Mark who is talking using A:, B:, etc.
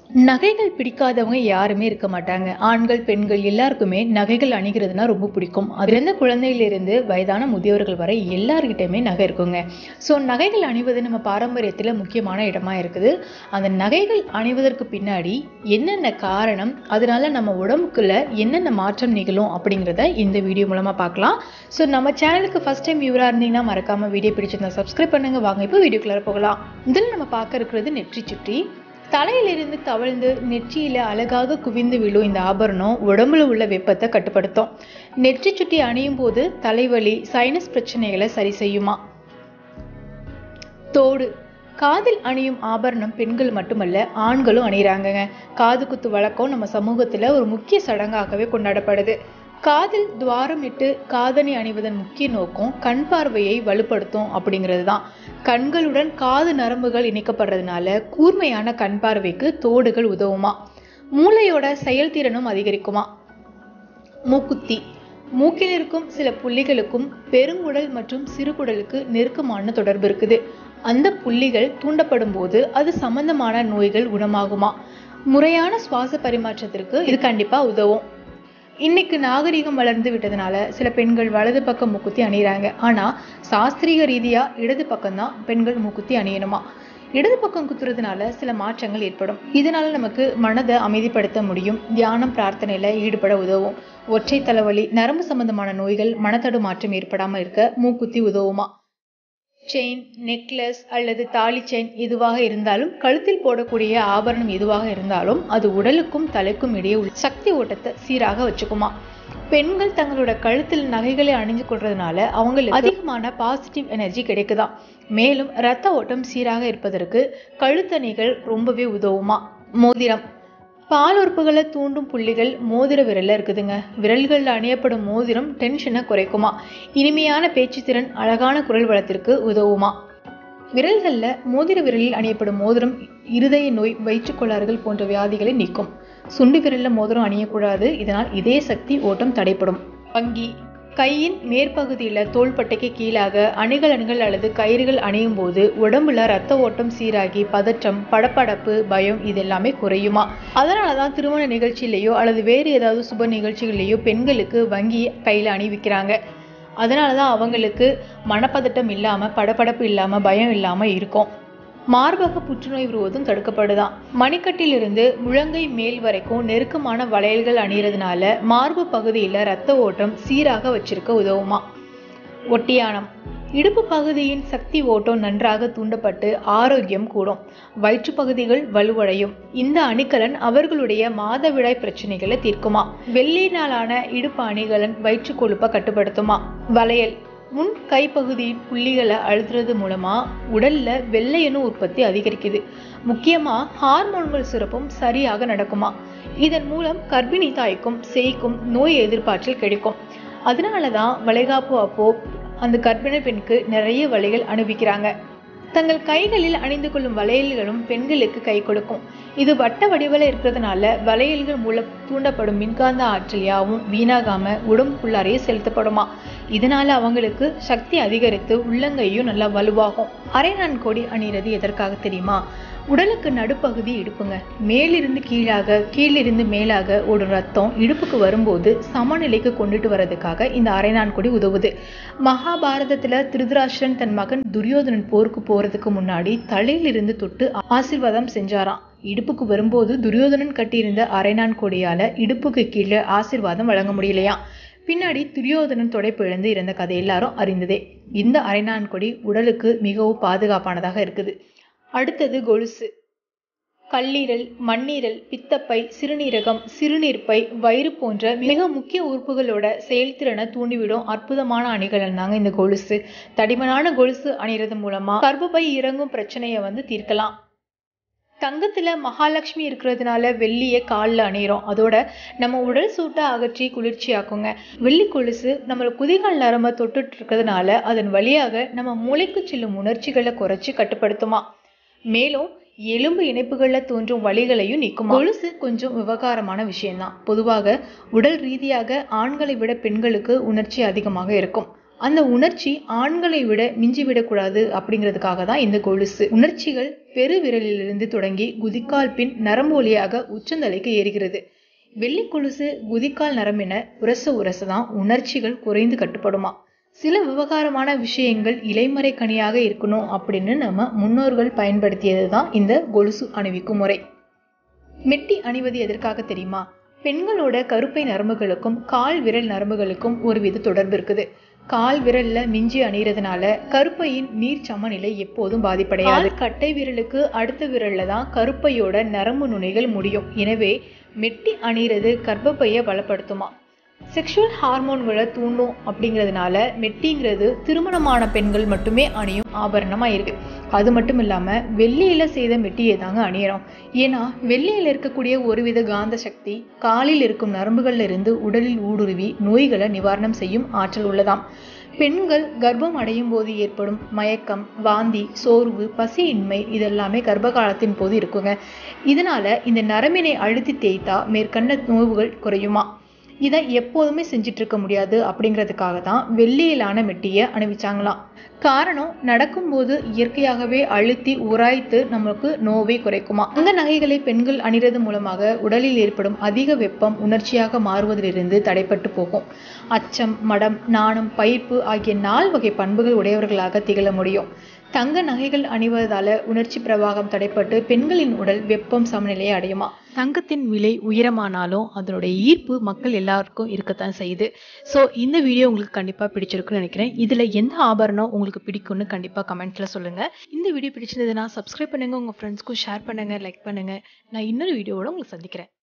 A: நகைகள் பிடிக்காதவங்க யாருமே இருக்க மாட்டாங்க ஆண்கள் பெண்கள் எல்லாருக்குமே நகைகள் அணிகிறதுனா ரொம்ப பிடிக்கும் அதுலேருந்து குழந்தையிலிருந்து வயதான முதியவர்கள் வரை எல்லார்கிட்டயுமே நகை இருக்குங்க ஸோ நகைகள் அணிவது நம்ம பாரம்பரியத்தில் முக்கியமான இடமா இருக்குது அந்த நகைகள் அணிவதற்கு பின்னாடி என்னென்ன காரணம் அதனால நம்ம உடம்புக்குள்ள என்னென்ன மாற்றம் நிகழும் அப்படிங்கிறத இந்த வீடியோ மூலமாக பார்க்கலாம் ஸோ நம்ம சேனலுக்கு ஃபர்ஸ்ட் டைம் வியூவராக இருந்தீங்கன்னா மறக்காம வீடியோ பிடிச்சிருந்தா சப்ஸ்கிரைப் பண்ணுங்க வாங்க இப்போ வீடியோக்குள்ளார போகலாம் முதல்ல நம்ம பார்க்க இருக்கிறது நெற்றி சுற்றி தலையிலிருந்து தவழ்ந்து நெற்றியில அழகாக குவிந்து விழும் இந்த ஆபரணம் உடம்புல உள்ள வெப்பத்தை கட்டுப்படுத்தும் நெற்றி சுட்டி அணியும் போது தலைவலி சைனஸ் பிரச்சனைகளை சரி செய்யுமா தோடு காதில் அணியும் ஆபரணம் பெண்கள் மட்டுமல்ல ஆண்களும் அணிகிறாங்கங்க காது குத்து வழக்கம் நம்ம சமூகத்துல ஒரு முக்கிய சடங்காகவே கொண்டாடப்படுது காதில் துவாரம் இட்டு காதணி அணிவதன் முக்கிய நோக்கம் கண் பார்வையை வலுப்படுத்தும் அப்படிங்கிறது தான் கண்களுடன் காது நரம்புகள் இணைக்கப்படுறதுனால கூர்மையான கண் பார்வைக்கு தோடுகள் உதவுமா மூளையோட செயல்திறனும் அதிகரிக்குமா மூக்குத்தி மூக்கில் இருக்கும் சில புள்ளிகளுக்கும் பெருங்குடல் மற்றும் சிறுகுடலுக்கு நெருக்கமான தொடர்பு இருக்குது அந்த புள்ளிகள் தூண்டப்படும் போது அது சம்பந்தமான நோய்கள் குணமாகுமா முறையான சுவாச பரிமாற்றத்திற்கு இது கண்டிப்பா உதவும் இன்னைக்கு நாகரிகம் வளர்ந்து விட்டதுனால சில பெண்கள் வலது பக்கம் மூக்குத்தி அணிகிறாங்க ஆனா சாஸ்திரீக ரீதியா இடது பக்கம்தான் பெண்கள் மூக்குத்தி அணியணுமா இடது பக்கம் குத்துறதுனால சில மாற்றங்கள் ஏற்படும் இதனால நமக்கு மனதை அமைதிப்படுத்த முடியும் தியானம் பிரார்த்தனையில ஈடுபட உதவும் ஒற்றை தலைவலி நரம்பு சம்பந்தமான நோய்கள் மனத்தடு மாற்றம் ஏற்படாம இருக்க மூக்குத்தி உதவுமா செயின் நெக்லஸ் அல்லது தாலி செயின் எதுவாக இருந்தாலும் கழுத்தில் போடக்கூடிய ஆபரணம் எதுவாக இருந்தாலும் அது உடலுக்கும் தலைக்கும் இடையே உள்ள சக்தி ஓட்டத்தை சீராக வச்சுக்குமா பெண்கள் தங்களோட கழுத்தில் நகைகளை அணிஞ்சு கொள்றதுனால அவங்களுக்கு அதிகமான பாசிட்டிவ் எனர்ஜி கிடைக்குதாம் மேலும் இரத்த ஓட்டம் சீராக இருப்பதற்கு கழுத்தணிகள் ரொம்பவே உதவுமா மோதிரம் பால் உறுப்புகளை தூண்டும் புள்ளிகள் மோதிர விரல்ல இருக்குதுங்க விரல்களில் அணியப்படும் மோதிரம் டென்ஷனை குறைக்குமா இனிமையான பேச்சு திறன் அழகான குரல் வளத்திற்கு உதவுமா விரல்கள்ல மோதிர விரலில் அணியப்படும் மோதிரம் இருதய நோய் வயிற்றுக்கோளாறுகள் போன்ற வியாதிகளை நீக்கும் சுண்டு விரல்ல மோதிரம் அணியக்கூடாது இதனால் இதய சக்தி ஓட்டம் தடைப்படும் வங்கி கையின் மேற்பகுதியில தோள்பட்டைக்கு கீழாக அணிகள் அணிகள் அல்லது கயிறுகள் அணியும் போது உடம்புல ரத்த ஓட்டம் சீராகி பதற்றம் படப்படப்பு பயம் இது எல்லாமே குறையுமா அதனாலதான் திருமண நிகழ்ச்சியிலேயோ அல்லது வேறு ஏதாவது சுப நிகழ்ச்சிகள்லேயோ பெண்களுக்கு வங்கி கையில அணிவிக்கிறாங்க அதனாலதான் அவங்களுக்கு மனப்பதட்டம் இல்லாம படபடப்பு இல்லாம பயம் இல்லாம இருக்கும் மார்பக புற்றுநோய் வருவதும் தடுக்கப்படுதாம் மணிக்கட்டிலிருந்து முழங்கை மேல் வரைக்கும் நெருக்கமான வளையல்கள் அணியறதுனால மார்பு பகுதியில ரத்த ஓட்டம் சீராக வச்சிருக்க உதவுமா ஒட்டியானம் இடுப்பு பகுதியின் சக்தி ஓட்டம் நன்றாக தூண்டப்பட்டு ஆரோக்கியம் கூடும் வயிற்று பகுதிகள் வலுவடையும் இந்த அணிகலன் அவர்களுடைய மாதவிடாய் பிரச்சனைகளை தீர்க்குமா வெள்ளியினாலான இடுப்பு அணிகலன் வயிற்று கொழுப்பை கட்டுப்படுத்துமா வளையல் முன் கைப்பகுதியின் புள்ளிகளை அழுத்துறது மூலமா உடல்ல வெள்ளையணு உற்பத்தி அதிகரிக்குது முக்கியமா ஹார்மோன்கள் சுரப்பும் சரியாக நடக்குமா இதன் மூலம் கர்ப்பிணி தாய்க்கும் சேய்க்கும் நோய் எதிர்ப்பாற்றல் கிடைக்கும் அதனாலதான் வளைகாப்பு அப்போ அந்த கர்ப்பிணி பெண்ணுக்கு நிறைய வளையல் அனுபவிக்கிறாங்க தங்கள் கைகளில் அணிந்து கொள்ளும் வளையல்களும் பெண்களுக்கு கை கொடுக்கும் இது வட்ட வடிவில் இருக்கிறதுனால வளையல்கள் மூலம் தூண்டப்படும் மின்காந்த ஆற்றல் யாவும் வீணாகாம உடம்புக்குள்ளாரையே செலுத்தப்படுமா இதனால அவங்களுக்கு சக்தி அதிகரித்து உள்ளங்கையும் நல்லா வலுவாகும் அரை நான் கொடி அணிகிறது எதற்காக தெரியுமா உடலுக்கு நடுப்பகுதி இடுப்புங்க மேலிருந்து கீழாக கீழிருந்து மேலாக ஓடும் ரத்தம் இடுப்புக்கு வரும்போது சமநிலைக்கு கொண்டுட்டு வர்றதுக்காக இந்த அரைநான் கொடி உதவுது மகாபாரதத்துல திருதராஷ்டிரன் தன் மகன் துரியோதனன் போருக்கு போறதுக்கு முன்னாடி தலையிலிருந்து தொட்டு ஆசீர்வாதம் செஞ்சாராம் இடுப்புக்கு வரும்போது துரியோதனன் கட்டியிருந்த அரைநான் கொடியால இடுப்புக்கு கீழே ஆசீர்வாதம் வழங்க முடியலையா பின்னாடி துரியோதனன் தொடைப்பிழந்து இருந்த கதை எல்லாரும் அறிந்ததே இந்த அரைநான் கொடி உடலுக்கு மிகவும் பாதுகாப்பானதாக இருக்குது அடுத்தது கொலுசு கல்லீரல் மண்ணீரல் பித்தப்பை சிறுநீரகம் சிறுநீர்ப்பை வயிறு போன்ற மிக முக்கிய உறுப்புகளோட செயல்திறனை தூண்டிவிடும் அற்புதமான அணிகலன் தாங்க இந்த கொலுசு தடிமனான கொலுசு அணிறது மூலமா கர்ப்பப்பை இறங்கும் பிரச்சனையை வந்து தீர்க்கலாம் தங்கத்துல மகாலட்சுமி இருக்கிறதுனால வெள்ளியை காலில் அணியிறோம் அதோட நம்ம உடல் சூட்டை அகற்றி குளிர்ச்சியாக்குங்க வெள்ளி கொலுசு நம்மள குதிகால் நரம்ப தொட்டுட்டு இருக்கிறதுனால அதன் வழியாக நம்ம மூளைக்கு செல்லும் உணர்ச்சிகளை குறைச்சி கட்டுப்படுத்துமா மேலும் எலும்பு இணைப்புகள்ல தோன்றும் வலிகளையும் நீக்கும் கொலுசு கொஞ்சம் விவகாரமான விஷயம்தான் பொதுவாக உடல் ரீதியாக ஆண்களை விட பெண்களுக்கு உணர்ச்சி அதிகமாக இருக்கும் அந்த உணர்ச்சி ஆண்களை விட மிஞ்சி விடக்கூடாது அப்படிங்கிறதுக்காக தான் இந்த கொலுசு உணர்ச்சிகள் பெருவிரலிலிருந்து தொடங்கி குதிக்கால் பின் நரம்பு வழியாக உச்சந்தலைக்கு ஏறுகிறது வெள்ளி கொலுசு குதிக்கால் நரம்பின உரச உரச தான் உணர்ச்சிகள் குறைந்து கட்டுப்படுமா சில விவகாரமான விஷயங்கள் இலைமறை கனியாக இருக்கணும் அப்படின்னு நம்ம முன்னோர்கள் பயன்படுத்தியது தான் இந்த கொலுசு அணிவிக்கும் முறை மெட்டி அணிவது எதற்காக தெரியுமா பெண்களோட கருப்பை நரம்புகளுக்கும் கால் விரல் நரம்புகளுக்கும் ஒருவித தொடர்பு இருக்குது கால் விரல்ல மிஞ்சி அணிகிறதுனால கருப்பையின் நீர் சமநிலை எப்போதும் பாதிப்படையாது கட்டை விரலுக்கு அடுத்த விரல்ல தான் கருப்பையோட நரம்பு நுனிகள் முடியும் எனவே மெட்டி அணிகிறது கர்ப்பப்பையை பலப்படுத்துமா செக்ஷுவல் ஹார்மோன்களை தூண்டும் அப்படிங்கிறதுனால மெட்டிங்கிறது திருமணமான பெண்கள் மட்டுமே அணியும் ஆபரணமாக இருக்கு அது மட்டும் இல்லாமல் வெள்ளியில செய்த மெட்டியை தாங்க அணியறோம் ஏன்னா வெள்ளியில் இருக்கக்கூடிய ஒருவித காந்த சக்தி காலில் இருக்கும் நரம்புகள்ல இருந்து உடலில் ஊடுருவி நோய்களை நிவாரணம் செய்யும் ஆற்றல் உள்ளதாம் பெண்கள் கர்ப்பம் அடையும் போது ஏற்படும் மயக்கம் வாந்தி சோர்வு பசியின்மை இதெல்லாமே கர்ப்ப காலத்தின் போது இருக்குங்க இதனால இந்த நரம்பினை அழுத்தி தேய்த்தா மேற்கண்ட நோய்கள் குறையுமா இதை எப்போதுமே செஞ்சுட்டு இருக்க முடியாது அப்படிங்கிறதுக்காக தான் வெள்ளியிலான மெட்டியை அணிவிச்சாங்களாம் காரணம் நடக்கும்போது இயற்கையாகவே அழுத்தி உராய்த்து நமக்கு நோவை குறைக்குமா அந்த நகைகளை பெண்கள் அணிறது மூலமாக உடலில் ஏற்படும் அதிக வெப்பம் உணர்ச்சியாக மாறுவதிலிருந்து தடைப்பட்டு போகும் அச்சம் மடம் நாணம் பயிர்ப்பு ஆகிய நால் வகை பண்புகள் உடையவர்களாக திகழ முடியும் தங்க நகைகள் அணிவதால உணர்ச்சி பிரவாகம் தடைப்பட்டு பெண்களின் உடல் வெப்பம் சமநிலையை அடையுமா தங்கத்தின் விலை உயரமானாலும் அதனுடைய ஈர்ப்பு மக்கள் எல்லாருக்கும் இருக்கத்தான் செய்யுது ஸோ இந்த வீடியோ உங்களுக்கு கண்டிப்பாக பிடிச்சிருக்குன்னு நினைக்கிறேன் இதில் எந்த ஆபரணம் உங்களுக்கு பிடிக்கும்னு கண்டிப்பாக கமெண்ட்ல சொல்லுங்க இந்த வீடியோ பிடிச்சிருந்ததுன்னா சப்ஸ்கிரைப் பண்ணுங்க உங்க ஃப்ரெண்ட்ஸ்க்கும் ஷேர் பண்ணுங்க லைக் பண்ணுங்க நான் இன்னொரு வீடியோவோட உங்களுக்கு சந்திக்கிறேன்